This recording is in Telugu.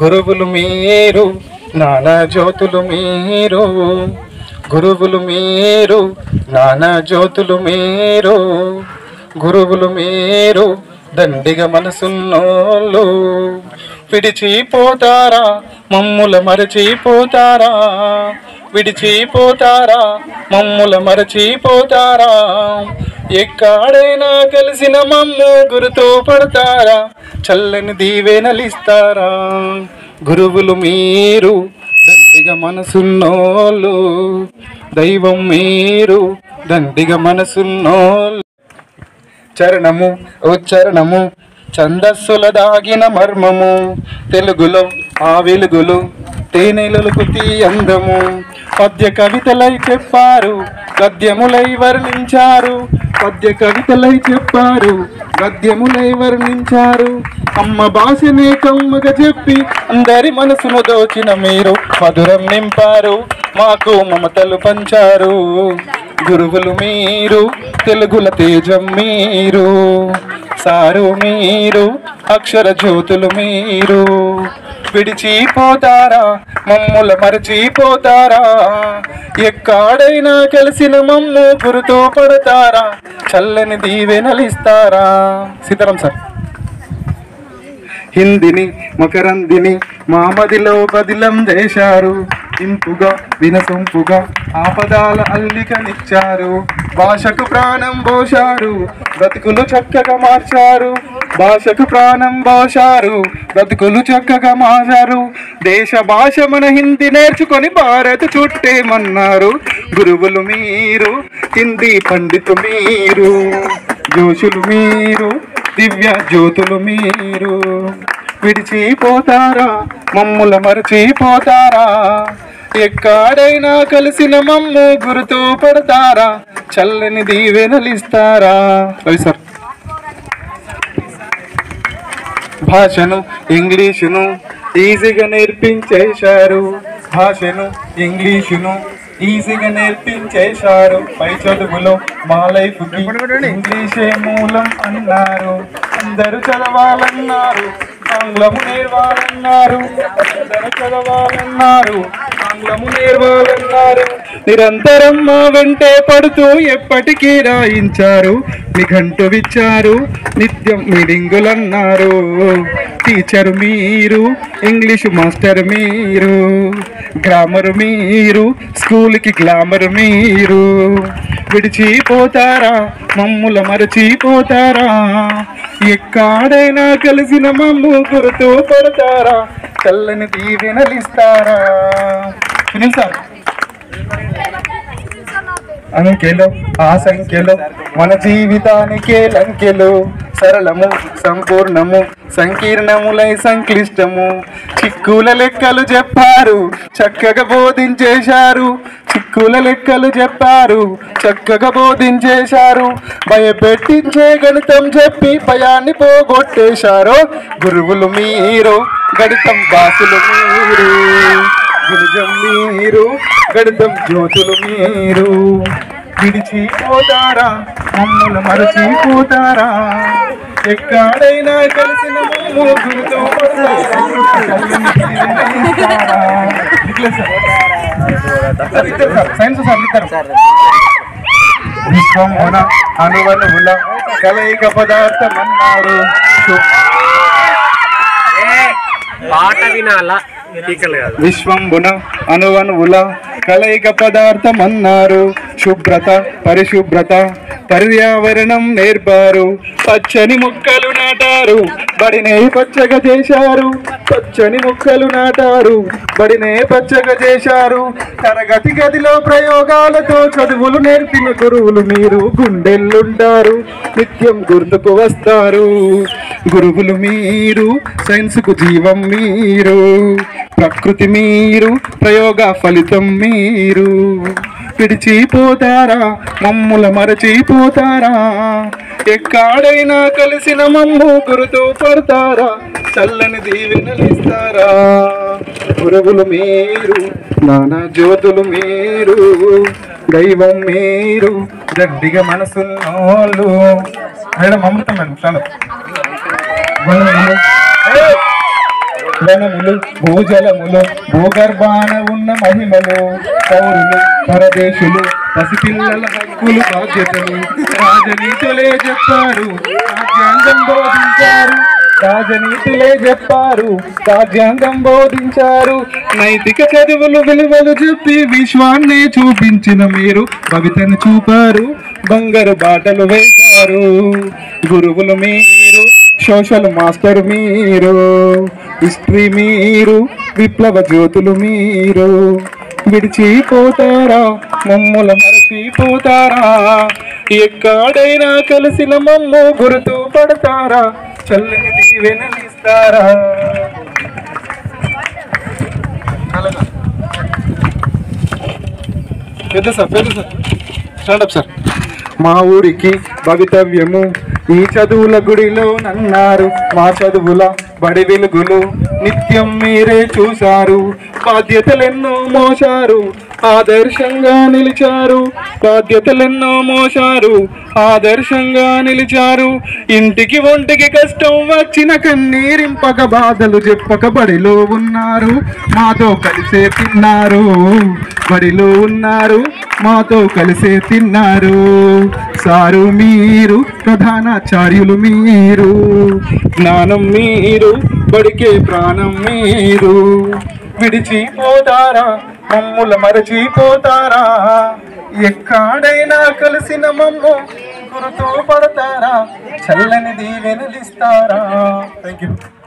గురువులు మీరు నానా జ్యోతులు మీరు గురువులు మీరు నానా జ్యోతులు మీరు గురువులు మీరు దండిగ మనసున్నోళ్ళు విడిచిపోతారా మమ్ముల మరచిపోతారా విడిచిపోతారా మమ్ముల మరచిపోతారా ఎక్కడైనా కలిసిన మమ్ము గురుతో పడతారా చల్లని దీవెనలిస్తారా గురువులు మీరు దండిగా మనసున్నోళ్ళు దైవం మీరు దండిగా మనసున్నోళ్ళు చరణము ఉచ్చరణము ఛందస్సుల దాగిన మర్మము తెలుగులో ఆ వెలుగులు తేనెలకు తీ అందము పద్య కవితలై చెప్పారు గద్యములై వర్ణించారు పద్య కవితలై చెప్పారు గద్యములై వర్ణించారు అమ్మ భాషనే కమ్మగా చెప్పి అందరి మనసును దోచిన మీరు మధురం నింపారు మాకు మమతలు పంచారు గురువులు మీరు తెలుగుల తేజం మీరు సారు మీరు అక్షర జ్యోతులు మీరు విడిచిపోతారా మమ్ముల మరచిపోతారా ఎక్కడైనా కలిసిన మమ్ము గురుతో పడతారా చల్లని దీవెనలిస్తారా సీతారాం సార్ హిందిని మకరందిని మామదిలో బదిలం చేశారు ఇంపుగా వినసొంపుగా ఆపదాల అల్లికనిచ్చారు భాషకు ప్రాణం పోశారు బ్రతుకులు చక్కగా మార్చారు భాషకు ప్రాణం పోశారు బ్రతుకులు చక్కగా మార్చారు దేశ భాష మన హిందీ నేర్చుకొని భారత్ చుట్టేమన్నారు గురువులు మీరు హిందీ పండితు మీరు జోషులు మీరు దివ్య జ్యోతులు మీరు విడిచిపోతారా మమ్ముల మరచిపోతారా ఎక్కడైనా కలిసిన మమ్ము గురుతూ పడతారా చల్లని దీవెనలిస్తారా రవి సార్ భాషను ఇంగ్లీషును ఈజీగా నేర్పించేశారు భాషను ఇంగ్లీషును ఈజీగా నేర్పించేశారు పై చదువులో మా లైఫ్కి ఇంగ్లీషే మూలం అన్నారు అందరూ చదవాలన్నారు ఆంగ్లము నేర్వాలన్నారు అందరూ చదవాలన్నారు ఆంగ్లము నేర్వాలన్నారు నిరంతరం మా వెంటే పడుతూ ఎప్పటికీ రాయించారు నిఘంటు విచ్చారు నిత్యం మీటింగులన్నారు టీచర్ మీరు ఇంగ్లీషు మాస్టర్ మీరు గ్రామర్ మీరు స్కూల్కి గ్లామర్ మీరు విడిచిపోతారా మమ్ముల మరచిపోతారా ఎక్కడైనా కలిసిన మమ్ము గుర్తు పడతారా చల్లని దీవెనలిస్తారా సునీల్ సార్ అంకెలు ఆ సంఖ్యలు మన జీవితానికే లంకెలు సరళము సంపూర్ణము సంకీర్ణములై సంక్లిష్టము చిక్కుల లెక్కలు చెప్పారు చక్కగా బోధించేశారు చిక్కుల లెక్కలు చెప్పారు చక్కగా బోధించేశారు భయపెట్టించే గణితం చెప్పి భయాన్ని పోగొట్టేశారు గురువులు మీరు గణితం బాసులు మీరు గురుజం మీరు గణితం జ్యోతులు మీరు విడిచిపోతారా మమ్మల్ని మరచిపోతారా ఎక్కడైనా కలిసిన మమ్ము గురుతో సైన్స్ సార్ ఇద్దరు విశ్వమున అనువనువుల కలయిక పదార్థం అన్నారు పాట వినాలా స్పీకర్లు కాదు విశ్వంబున అనువనువుల కలయిక పదార్థం అన్నారు శుభ్రత పరిశుభ్రత పర్యావరణం నేర్పారు పచ్చని మొక్కలు నాటారు బడినే పచ్చగా చేశారు పచ్చని మొక్కలు నాటారు బడినే పచ్చగా చేశారు తరగతి గదిలో ప్రయోగాలతో చదువులు నేర్పిన గురువులు మీరు గుండెల్లుంటారు నిత్యం గుర్తుకు వస్తారు గురువులు మీరు సైన్స్కు జీవం మీరు ప్రకృతి మీరు ప్రయోగ ఫలితం మీరు విడిచిపోతారా మమ్ముల మరచిపోతారా ఎక్కడైనా కలిసిన మమ్ము గురుతూ పడతారా చల్లని దీవెనలిస్తారా గురువులు మీరు నానా జ్యోతులు మీరు దైవం మీరు గడ్డిగా మనసున్నోళ్ళు మేడం అమృతం మేడం చాలా వనములు భూజలములు భూగర్భాన ఉన్న మహిమలు పౌరులు పరదేశులు పసిపిల్లల హక్కులు బాధ్యతలు రాజనీతులే చెప్పారు రాజ్యాంగం బోధించారు రాజనీతులే చెప్పారు రాజ్యాంగం బోధించారు నైతిక చదువులు విలువలు చెప్పి విశ్వాన్ని చూపించిన మీరు భవితను చూపారు బంగారు బాటలు వేశారు గురువులు మీరు సోషల్ మాస్టర్ మీరు హిస్టరీ మీరు విప్లవ జ్యోతులు మీరు విడిచిపోతారా మమ్ముల మరచిపోతారా ఎక్కడైనా కలిసిన మమ్ము గుర్తు పడతారా చల్లని దీవెనలిస్తారా అలాగా. పెద్ద సార్ పెద్ద సార్ స్టాండప్ సార్ మా ఊరికి భవితవ్యము ఈ చదువుల గుడిలో నన్నారు మా చదువుల బడి వెలుగులు నిత్యం మీరే చూశారు బాధ్యతలెన్నో మోశారు ఆదర్శంగా నిలిచారు బాధ్యతలెన్నో మోశారు ఆదర్శంగా నిలిచారు ఇంటికి ఒంటికి కష్టం వచ్చిన కన్నీరింపక బాధలు చెప్పక బడిలో ఉన్నారు మాతో కలిసే తిన్నారు బడిలో ఉన్నారు మాతో కలిసే తిన్నారు సారు మీరు ప్రధానాచార్యులు మీరు జ్ఞానం మీరు బడికే ప్రాణం మీరు విడిచిపోతారా మమ్ముల మరచిపోతారా ఎక్కడైనా కలిసిన మమ్ము గురుతూ పడతారా చల్లని దీవెనలిస్తారా థ్యాంక్ యూ